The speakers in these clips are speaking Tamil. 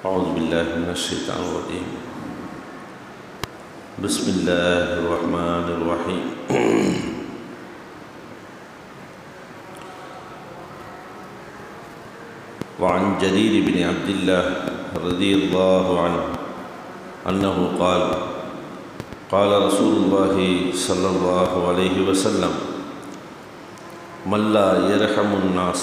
أعوذ بالله من الشيطان الرجيم بسم الله الرحمن الرحيم وعن جرير بن عبد الله رضي الله عنه أنه قال قال رسول الله صلى الله عليه وسلم من لا يرحم الناس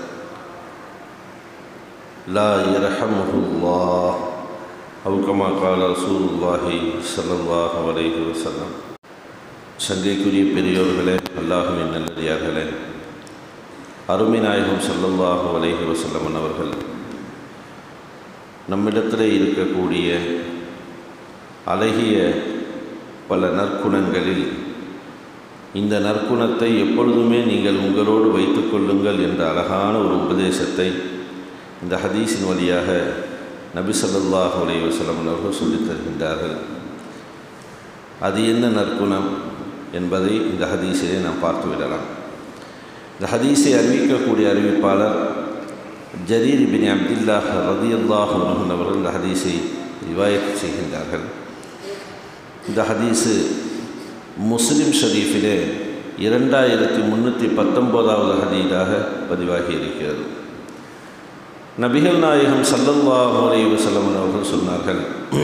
لا يرحمه الله أو كما قال رسول الله صلى الله عليه وسلم சங்கைக்குரிய பெரியோர்களே அல்லாஹுவின் நல்லடியார்களே அருமை நாயகம் சல்லல்லாஹு அலைஹி வசல்லமன் அவர்கள் நம்மிடத்தில் இருக்கக்கூடிய அழகிய பல நற்குணங்களில் இந்த நற்குணத்தை எப்பொழுதுமே நீங்கள் உங்களோடு வைத்துக் கொள்ளுங்கள் என்ற அழகான ஒரு உபதேசத்தை இந்த ஹதீஸின் வழியாக நபி ஸல்லல்லாஹு அலைஹி வஸல்லம் அவர்கள் சொல்லித் தருகின்றார்கள் அது என்ன நற்குணம் என்பதை இந்த ஹதீஸிலே நாம் பார்த்து விடலாம் இந்த ஹதீஸை அறிவிக்கக்கூடிய அறிவிப்பாளர் ஜரீர் பின் அப்துல்லாஹ் ரதியுல்லாஹ் அவர்கள் இந்த ஹதீஸை ரிவாயத் செய்கின்றார்கள் இந்த ஹதீஸு முஸ்லிம் ஷரீஃபிலே இரண்டாயிரத்தி முந்நூற்றி பத்தொம்போதாவது ஹதீதாக பதிவாகி இருக்கிறது நபிகள் நாயகம் சல்லல்லாஹு அலைஹி வஸல்லம் அவர்கள் சொன்னார்கள்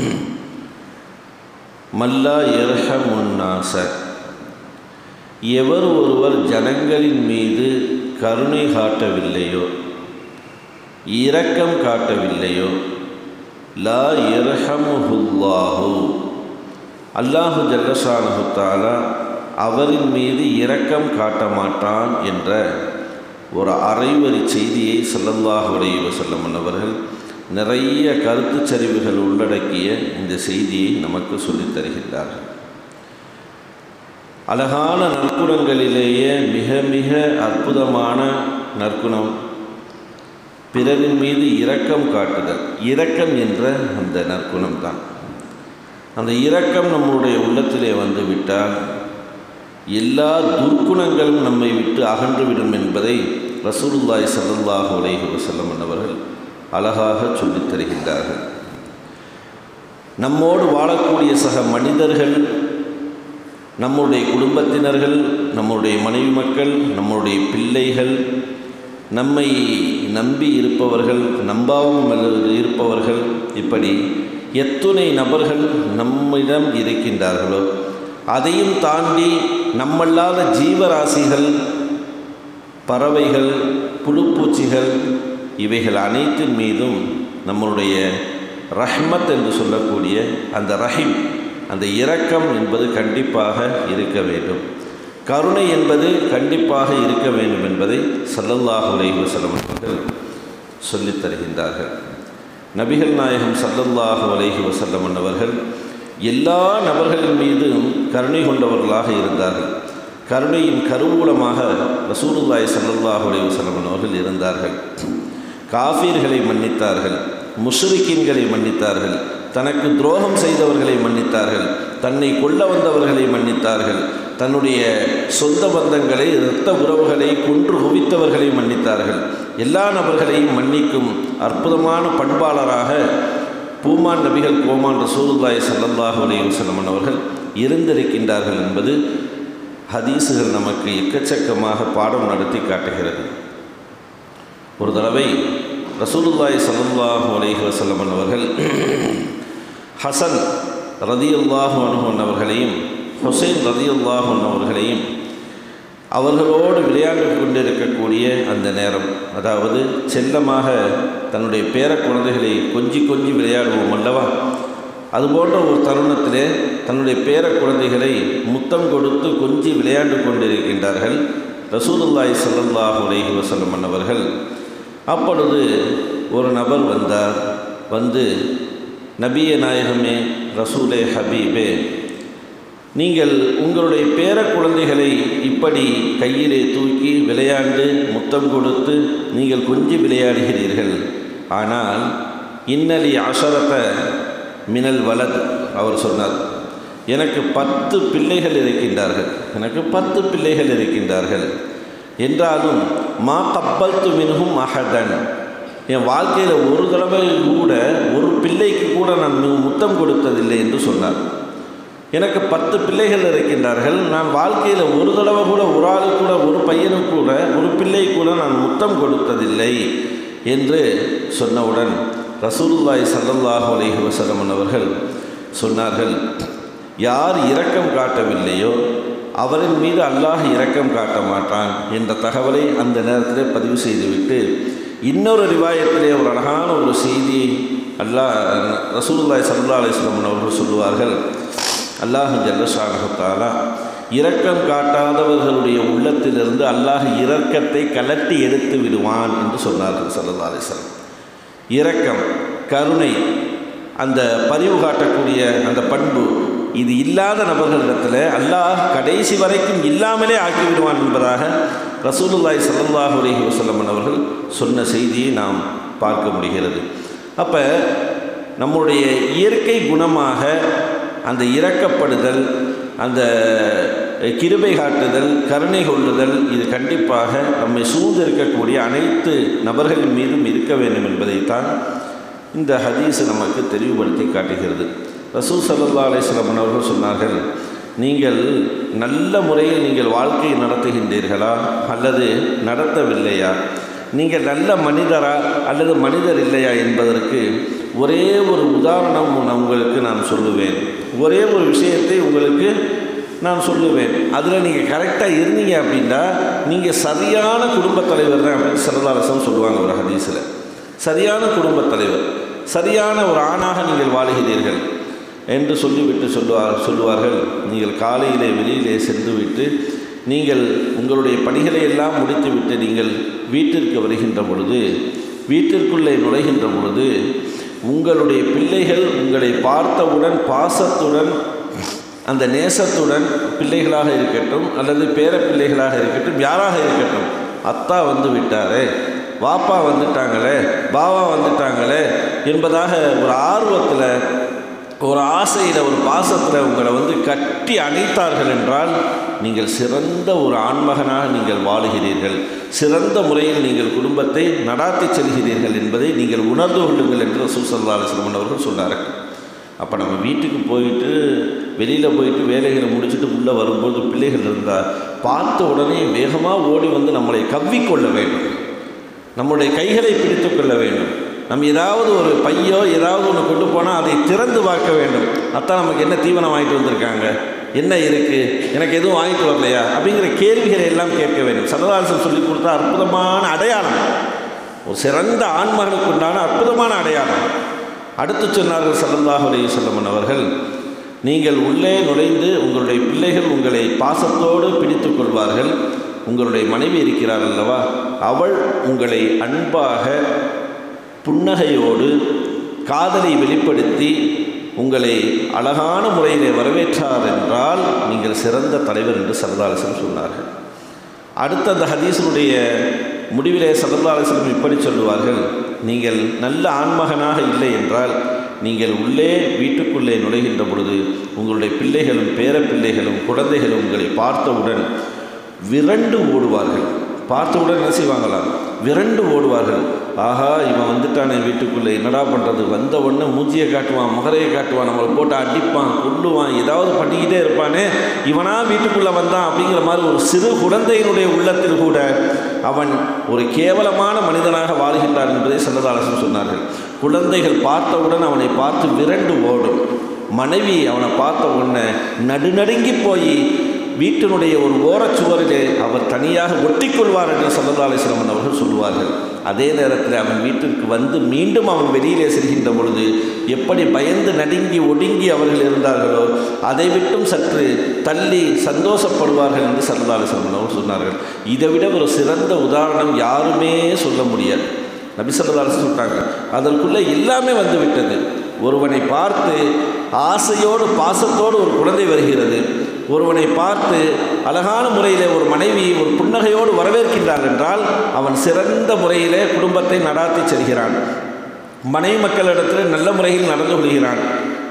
மல்லா எர்ஹமுன்னாச எவர் ஒருவர் ஜனங்களின் மீது கருணை காட்டவில்லையோ இரக்கம் காட்டவில்லையோ லா எர்ஹமுஹுல்லாஹு அல்லாஹு ஜல்லஷானஹு தாலா அவரின் மீது இரக்கம் காட்ட மாட்டான் என்ற ஒரு அரைவரி செய்தியை சல்லல்லாஹு அலைஹி வஸல்லம் அவர்கள் நிறைய கருத்து சரிவுகள் உள்ளடக்கிய இந்த செய்தியை நமக்கு சொல்லித் தருகின்றார்கள் அழகான நற்குணங்களிலேயே மிக மிக அற்புதமான நற்குணம் பிறரின் மீது இரக்கம் காட்டுதல் இரக்கம் என்ற அந்த நற்குணம் தான் அந்த இரக்கம் நம்முடைய உள்ளத்திலே வந்து விட்டால் எல்லா துர்க்குணங்களும் நம்மை விட்டு அகன்றுவிடும் என்பதை ரசூலுல்லாய் சல்லாஹு அலைஹி வசல்லம் அவர்கள் அழகாக சொல்லித் தருகின்றார்கள் நம்மோடு வாழக்கூடிய சக மனிதர்கள் நம்முடைய குடும்பத்தினர்கள் நம்முடைய மனைவி மக்கள் நம்முடைய பிள்ளைகள் நம்மை நம்பி இருப்பவர்கள் நம்பாமல் இருப்பவர்கள் இப்படி எத்துணை நபர்கள் நம்மிடம் இருக்கின்றார்களோ அதையும் தாண்டி நம்மல்லாத ஜீவராசிகள் பறவைகள் புழுப்பூச்சிகள் இவைகள் அனைத்தின் மீதும் நம்மளுடைய ரஹ்மத் என்று சொல்லக்கூடிய அந்த ரஹீம் அந்த இரக்கம் என்பது கண்டிப்பாக இருக்க வேண்டும் கருணை என்பது கண்டிப்பாக இருக்க வேண்டும் என்பதை சல்லல்லாஹு அலைஹி வஸல்லம் அவர்கள் சொல்லித் தருகின்றார்கள் நபிகள் நாயகம் சல்லல்லாஹு அலைஹி வஸல்லம் அவர்கள் எல்லா நபர்களின் மீதும் கருணை கொண்டவர்களாக இருந்தார்கள் கருணையின் கருவூலமாக ரசூலுல்லாய் சல்லல்லாஹு அலைஹி வஸல்லம் அவர்கள் இருந்தார்கள் காஃபீர்களை மன்னித்தார்கள் முஷ்ரிக்கின்களை மன்னித்தார்கள் தனக்கு துரோகம் செய்தவர்களை மன்னித்தார்கள் தன்னை கொல்ல வந்தவர்களை மன்னித்தார்கள் தன்னுடைய சொந்த பந்தங்களை இரத்த உறவுகளை கொன்று குவித்தவர்களை மன்னித்தார்கள் எல்லா நபர்களையும் மன்னிக்கும் அற்புதமான பண்பாளராக பூமான் நபிகள் கோமான் ரசூலுல்லாய் சல்லல்லாஹு அலைஹி வஸல்லம் அவர்கள் இருந்திருக்கின்றார்கள் என்பது ஹதீஸுகள் நமக்கு எக்கச்சக்கமாக பாடம் நடத்தி காட்டுகிறது ஒரு தடவை ரசூலுல்லாய் சல்லாஹூ அலைஹி வசல்லம் அவர்கள் ஹசன் ரதியுல்லாஹு அனுகன் அவர்களையும் ஹுசைன் ரதியுல்லாஹன் அவர்களையும் அவர்களோடு விளையாண்டு கொண்டிருக்கக்கூடிய அந்த நேரம் அதாவது செல்லமாக தன்னுடைய பேர குழந்தைகளை கொஞ்சி கொஞ்சி விளையாடுவோம் அல்லவா அதுபோன்ற ஒரு தருணத்திலே தன்னுடைய பேர குழந்தைகளை முத்தம் கொடுத்து கொஞ்சி விளையாண்டு கொண்டிருக்கின்றார்கள் ரசூலுல்லாய் சல்லாஹூ அலைஹி வசல்லம் அவர்கள் அப்பொழுது ஒரு நபர் வந்தார் வந்து நபிய நாயகமே ரசூலே ஹபீபே நீங்கள் உங்களுடைய பேர குழந்தைகளை இப்படி கையிலே தூக்கி விளையாண்டு முத்தம் கொடுத்து நீங்கள் கொஞ்சி விளையாடுகிறீர்கள் ஆனால் இன்னலி அசரத்த மினல் வலது அவர் சொன்னார் எனக்கு பத்து பிள்ளைகள் இருக்கின்றார்கள் எனக்கு பத்து பிள்ளைகள் இருக்கின்றார்கள் என்றாலும் மா கப்பல்த்து மின்ஹும் அஹதன் என் வாழ்க்கையில் ஒரு தடவை கூட ஒரு பிள்ளைக்கு கூட நான் மு- முத்தம் கொடுத்ததில்லை என்று சொன்னார் எனக்கு பத்து பிள்ளைகள் இருக்கின்றார்கள் நான் வாழ்க்கையில் ஒரு தடவை கூட ஒரு ஆளு கூட ஒரு பையனுக்கு கூட ஒரு பிள்ளை கூட நான் முத்தம் கொடுத்ததில்லை என்று சொன்னவுடன் ரசூலுல்லாஹி ஸல்லல்லாஹு அலைஹி வஸல்லம் அவர்கள் சொன்னார்கள் யார் இரக்கம் காட்டவில்லையோ அவரின் மீது அல்லாஹ் இரக்கம் காட்ட மாட்டான் என்ற தகவலை அந்த நேரத்திலே பதிவு செய்துவிட்டு இன்னொரு ரிவாயத்திலே ஒரு அழகான ஒரு செய்தியை அல்லாஹ் ரசூலுல்லாஹி ஸல்லல்லாஹு அலைஹி வஸல்லம் அவர்கள் சொல்லுவார்கள் அல்லாஹ் ஜல்லஷானகத்தாலா இரக்கம் காட்டாதவர்களுடைய உள்ளத்திலிருந்து அல்லாஹ் இரக்கத்தை கலட்டி எடுத்து விடுவான் என்று சொன்னார்கள் சல்லா அலிஸ்லாம் இரக்கம் கருணை அந்த பரிவு காட்டக்கூடிய அந்த பண்பு இது இல்லாத நபர்களிடத்தில் அல்லாஹ் கடைசி வரைக்கும் இல்லாமலே ஆக்கி விடுவான் என்பதாக ரசூலுல்லாஹி ஸல்லல்லாஹு அலைஹி வஸல்லம் அவர்கள் சொன்ன செய்தியை நாம் பார்க்க முடிகிறது அப்போ நம்முடைய இயற்கை குணமாக அந்த இரக்கப்படுதல் அந்த கிருபை காட்டுதல் கருணை கொள்ளுதல் இது கண்டிப்பாக நம்மை சூழ்ந்து இருக்கக்கூடிய அனைத்து நபர்களின் மீதும் இருக்க வேண்டும் என்பதைத்தான் இந்த ஹதீஸ் நமக்கு தெளிவுபடுத்தி காட்டுகிறது ரசூல் சல்லா அலிஸ்லாம் அவர்கள் சொன்னார்கள் நீங்கள் நல்ல முறையில் நீங்கள் வாழ்க்கை நடத்துகின்றீர்களா அல்லது நடத்தவில்லையா நீங்கள் நல்ல மனிதரா அல்லது மனிதர் இல்லையா என்பதற்கு ஒரே ஒரு உதாரணம் நான் உங்களுக்கு நான் சொல்லுவேன் ஒரே ஒரு விஷயத்தை உங்களுக்கு நான் சொல்லுவேன் அதில் நீங்கள் கரெக்டாக இருந்தீங்க அப்படின்னா நீங்கள் சரியான குடும்பத் தலைவர் தான் அப்படின்னு சரதாரசம் சொல்லுவாங்க ஒரு ஹதீஸில் சரியான குடும்பத் தலைவர் சரியான ஒரு ஆணாக நீங்கள் வாழுகிறீர்கள் என்று சொல்லிவிட்டு சொல்லுவார் சொல்லுவார்கள் நீங்கள் காலையிலே வெளியிலே சென்றுவிட்டு நீங்கள் உங்களுடைய பணிகளை எல்லாம் முடித்துவிட்டு நீங்கள் வீட்டிற்கு வருகின்ற பொழுது வீட்டிற்குள்ளே நுழைகின்ற பொழுது உங்களுடைய பிள்ளைகள் உங்களை பார்த்தவுடன் பாசத்துடன் அந்த நேசத்துடன் பிள்ளைகளாக இருக்கட்டும் அல்லது பேர பிள்ளைகளாக இருக்கட்டும் யாராக இருக்கட்டும் அத்தா வந்து விட்டாரே வாப்பா வந்துட்டாங்களே பாவா வந்துட்டாங்களே என்பதாக ஒரு ஆர்வத்தில் ஒரு ஆசையில் ஒரு பாசத்தில் உங்களை வந்து கட்டி அணைத்தார்கள் என்றால் நீங்கள் சிறந்த ஒரு ஆண்மகனாக நீங்கள் வாழுகிறீர்கள் சிறந்த முறையில் நீங்கள் குடும்பத்தை நடாத்தி செல்கிறீர்கள் என்பதை நீங்கள் உணர்ந்து கொள்ளுங்கள் என்று ரசூல் சல்லா அலிஸ்லமன் அவர்கள் சொன்னார்கள் அப்போ நம்ம வீட்டுக்கு போயிட்டு வெளியில் போயிட்டு வேலைகளை முடிச்சுட்டு உள்ளே வரும்போது பிள்ளைகள் இருந்தால் பார்த்த உடனே வேகமாக ஓடி வந்து நம்மளை கவ்விக்கொள்ள வேண்டும் நம்முடைய கைகளை பிடித்து கொள்ள வேண்டும் நம்ம ஏதாவது ஒரு பையோ ஏதாவது ஒன்று கொண்டு போனால் அதை திறந்து பார்க்க வேண்டும் அத்தான் நமக்கு என்ன தீவனம் வாங்கிட்டு வந்திருக்காங்க என்ன இருக்குது எனக்கு எதுவும் வாங்கிட்டு வரலையா அப்படிங்கிற கேள்விகளை எல்லாம் கேட்க வேண்டும் சரதாசன் சொல்லி கொடுத்த அற்புதமான அடையாளம் ஒரு சிறந்த ஆண்மகனுக்கு உண்டான அற்புதமான அடையாளம் அடுத்து சொன்னார்கள் சல்லல்லாஹு அலைஹி வஸல்லம் அவர்கள் நீங்கள் உள்ளே நுழைந்து உங்களுடைய பிள்ளைகள் உங்களை பாசத்தோடு பிடித்து கொள்வார்கள் உங்களுடைய மனைவி இருக்கிறார் அல்லவா அவள் உங்களை அன்பாக புன்னகையோடு காதலை வெளிப்படுத்தி உங்களை அழகான முறையிலே வரவேற்றார் என்றால் நீங்கள் சிறந்த தலைவர் என்று சரதாலசன் சொன்னார்கள் அடுத்த அந்த ஹதீஸனுடைய முடிவிலே சதல்லாசலம் இப்படி சொல்லுவார்கள் நீங்கள் நல்ல ஆண்மகனாக இல்லை என்றால் நீங்கள் உள்ளே வீட்டுக்குள்ளே நுழைகின்ற பொழுது உங்களுடைய பிள்ளைகளும் பேர பிள்ளைகளும் குழந்தைகளும் உங்களை பார்த்தவுடன் விரண்டு ஓடுவார்கள் பார்த்தவுடன் என்ன செய்வாங்களாம் விரண்டு ஓடுவார்கள் ஆஹா இவன் வந்துட்டானே வீட்டுக்குள்ளே என்னடா பண்ணுறது வந்த உடனே மூஞ்சியை காட்டுவான் முகரையை காட்டுவான் நம்மளை போட்டு அடிப்பான் கொள்ளுவான் ஏதாவது பண்ணிக்கிட்டே இருப்பானே இவனா வீட்டுக்குள்ளே வந்தான் அப்படிங்கிற மாதிரி ஒரு சிறு குழந்தையினுடைய உள்ளத்தில் கூட அவன் ஒரு கேவலமான மனிதனாக வாழ்கின்றான் என்பதை சல்லதாலசன் சொன்னார்கள் குழந்தைகள் பார்த்தவுடன் அவனை பார்த்து விரண்டு ஓடும் மனைவி அவனை பார்த்த உடனே நடுநடுங்கி போய் வீட்டினுடைய ஒரு ஓரச்சுவரிலே அவர் தனியாக ஒட்டிக்கொள்வார் என்று சல்லதாலேஸ்வரமன் அவர்கள் சொல்லுவார்கள் அதே நேரத்தில் அவன் வீட்டிற்கு வந்து மீண்டும் அவன் வெளியிலே செல்கின்ற பொழுது எப்படி பயந்து நடுங்கி ஒடுங்கி அவர்கள் இருந்தார்களோ அதை விட்டும் சற்று தள்ளி சந்தோஷப்படுவார்கள் என்று சல்லதாலேஸ்வரமன் அவர்கள் சொன்னார்கள் இதை விட ஒரு சிறந்த உதாரணம் யாருமே சொல்ல முடியாது நபி சொல்லதாலும் சொல்கிறாங்க அதற்குள்ளே எல்லாமே வந்து விட்டது ஒருவனை பார்த்து ஆசையோடு பாசத்தோடு ஒரு குழந்தை வருகிறது ஒருவனை பார்த்து அழகான முறையில் ஒரு மனைவி ஒரு புன்னகையோடு வரவேற்கின்றார் என்றால் அவன் சிறந்த முறையிலே குடும்பத்தை நடாத்தி செல்கிறான் மனைவி மக்களிடத்தில் நல்ல முறையில் நடந்து கொள்கிறான்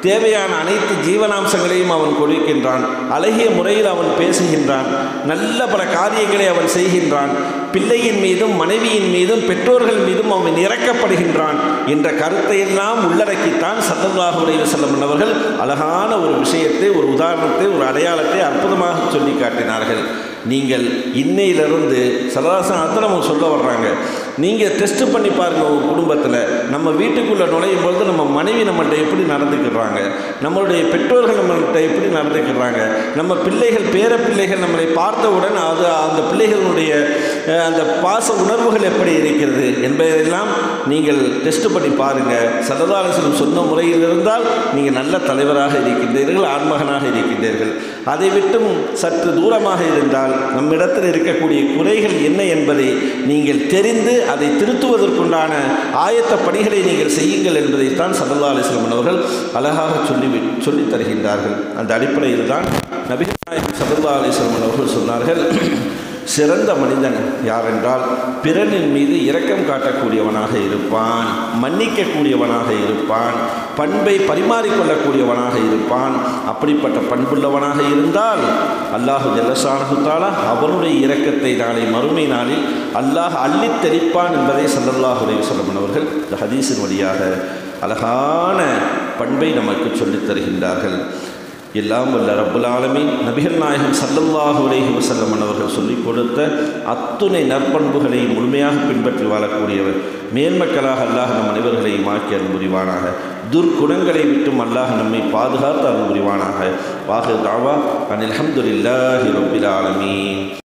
தேவையான அனைத்து ஜீவனாம்சங்களையும் அவன் கொடுக்கின்றான் அழகிய முறையில் அவன் பேசுகின்றான் நல்ல பல காரியங்களை அவன் செய்கின்றான் பிள்ளையின் மீதும் மனைவியின் மீதும் பெற்றோர்கள் மீதும் அவன் இறக்கப்படுகின்றான் என்ற கருத்தையெல்லாம் உள்ளடக்கித்தான் சல்லல்லாஹு அலைஹி வஸல்லம் அவர்கள் அழகான ஒரு விஷயத்தை ஒரு உதாரணத்தை ஒரு அடையாளத்தை அற்புதமாக சொல்லி காட்டினார்கள் நீங்கள் இன்னையிலிருந்து சலதாசன் அத்தனை அவங்க சொல்ல வர்றாங்க நீங்கள் டெஸ்ட் பண்ணி பாருங்கள் உங்கள் குடும்பத்தில் நம்ம வீட்டுக்குள்ளே நுழையும் பொழுது நம்ம மனைவி நம்மள்ட்ட எப்படி நடந்துக்கிறாங்க நம்மளுடைய பெற்றோர்கள் நம்மள்ட்ட எப்படி நடந்துக்கிறாங்க நம்ம பிள்ளைகள் பேர பிள்ளைகள் நம்மளை பார்த்தவுடன் அது அந்த பிள்ளைகளுடைய அஹ், அந்த பாச உணர்வுகள் எப்படி இருக்கிறது என்பதையெல்லாம் நீங்கள் டெஸ்ட் பண்ணி பாருங்கள் சரதாலசனம் சொன்ன முறையில் இருந்தால் நீங்கள் நல்ல தலைவராக இருக்கின்றீர்கள் ஆண்மகனாக இருக்கின்றீர்கள் அதை விட்டும் சற்று தூரமாக இருந்தால் நம்மிடத்தில் இருக்கக்கூடிய குறைகள் என்ன என்பதை நீங்கள் தெரிந்து அதை திருத்துவதற்குண்டான ஆயத்த பணிகளை நீங்கள் செய்யுங்கள் என்பதைத்தான் சல்லா அலிஸ்லாம் அவர்கள் அழகாக சொல்லி சொல்லித் தருகின்றார்கள் அந்த அடிப்படையில் தான் நபிகள் நாயகம் சல்லா அலிஸ்லாம் அவர்கள் சொன்னார்கள் சிறந்த மனிதன் யாரென்றால் பிறனின் மீது இரக்கம் காட்டக்கூடியவனாக இருப்பான் மன்னிக்கக்கூடியவனாக இருப்பான் பண்பை பரிமாறிக்கொள்ளக்கூடியவனாக இருப்பான் அப்படிப்பட்ட பண்புள்ளவனாக இருந்தால் அல்லாஹு ஜல்லசானகுத்தாலா அவனுடைய இரக்கத்தை நாளை மறுமை நாளில் அல்லாஹ் அள்ளித் தெளிப்பான் என்பதை சல்லல்லாஹு அலைஹி வஸல்லம் அவர்கள் இந்த ஹதீஸின் வழியாக அழகான பண்பை நமக்கு சொல்லித் தருகின்றார்கள் எல்லாம் வல்ல ரப்புல் ஆலமீன் நபிகள் நாயகம் சல்லல்லாஹு அலைஹி வஸல்லம் அவர்கள் சொல்லிக் கொடுத்த அத்துணை நற்பண்புகளை முழுமையாக பின்பற்றி வாழக்கூடியவர் மேன்மக்களாக அல்லாஹ் நம் அனைவர்களையும் ஆக்கி அருள் புரிவானாக துர்க்குணங்களை விட்டும் அல்லாஹ் நம்மை பாதுகாத்து அருள் புரிவானாக வாஹு தாவா அனில் அல்ஹம்துலில்லாஹி ரப்பில் ஆலமீன்